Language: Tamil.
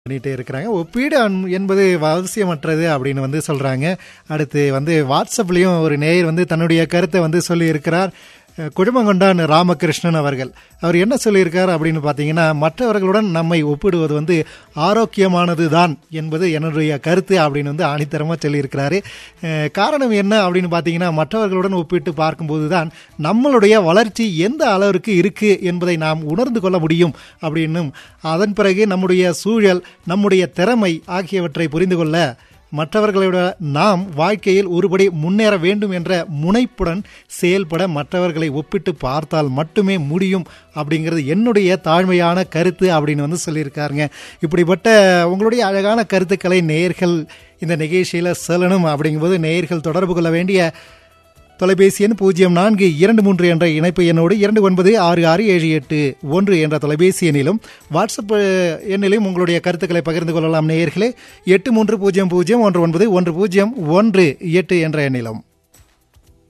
பண்ணிட்டே இருக்கிறாங்க ஒப்பீடு அன்- என்பது அவசியமற்றது அப்படின்னு வந்து சொல்றாங்க அடுத்து வந்து வாட்ஸ்அப்லயும் ஒரு நேயர் வந்து தன்னுடைய கருத்தை வந்து சொல்லி இருக்கிறார் அஹ், குடும்பங்கொண்டான் ராமகிருஷ்ணன் அவர்கள் அவர் என்ன சொல்லியிருக்கார் அப்படின்னு பார்த்தீங்கன்னா மற்றவர்களுடன் நம்மை ஒப்பிடுவது வந்து ஆரோக்கியமானது தான் என்பது என்னுடைய கருத்து அப்படின்னு வந்து ஆணித்தரமாக சொல்லியிருக்கிறாரு அஹ், காரணம் என்ன அப்படின்னு பார்த்தீங்கன்னா மற்றவர்களுடன் ஒப்பிட்டு பார்க்கும்போது தான் நம்மளுடைய வளர்ச்சி எந்த அளவிற்கு இருக்கு என்பதை நாம் உணர்ந்து கொள்ள முடியும் அப்படின்னும் அதன் பிறகு நம்முடைய சூழல் நம்முடைய திறமை ஆகியவற்றை புரிந்து கொள்ள மற்றவர்களோட நாம் வாழ்க்கையில் ஒருபடி முன்னேற வேண்டும் என்ற முனைப்புடன் செயல்பட மற்றவர்களை ஒப்பிட்டு பார்த்தால் மட்டுமே முடியும் அப்படிங்கிறது என்னுடைய தாழ்மையான கருத்து அப்படின்னு வந்து சொல்லியிருக்காருங்க இப்படிப்பட்ட உங்களுடைய அழகான கருத்துக்களை நேயர்கள் இந்த நிகழ்ச்சியில் சொல்லணும் அப்படிங்கும்போது நேயர்கள் தொடர்பு கொள்ள வேண்டிய தொலைபேசி எண் பூஜ்ஜியம் நான்கு இரண்டு மூன்று என்ற இணைப்பு எண்ணோடு இரண்டு ஒன்பது ஆறு ஆறு ஏழு எட்டு ஒன்று என்ற தொலைபேசி எண்ணிலும் வாட்ஸ்அப் அஹ், எண்ணிலும் உங்களுடைய கருத்துக்களை பகிர்ந்து கொள்ளலாம் நேயர்களே எட்டு மூன்று பூஜ்ஜியம் பூஜ்ஜியம் ஒன்று ஒன்பது ஒன்று பூஜ்ஜியம் ஒன்று எட்டு என்ற எண்ணிலும்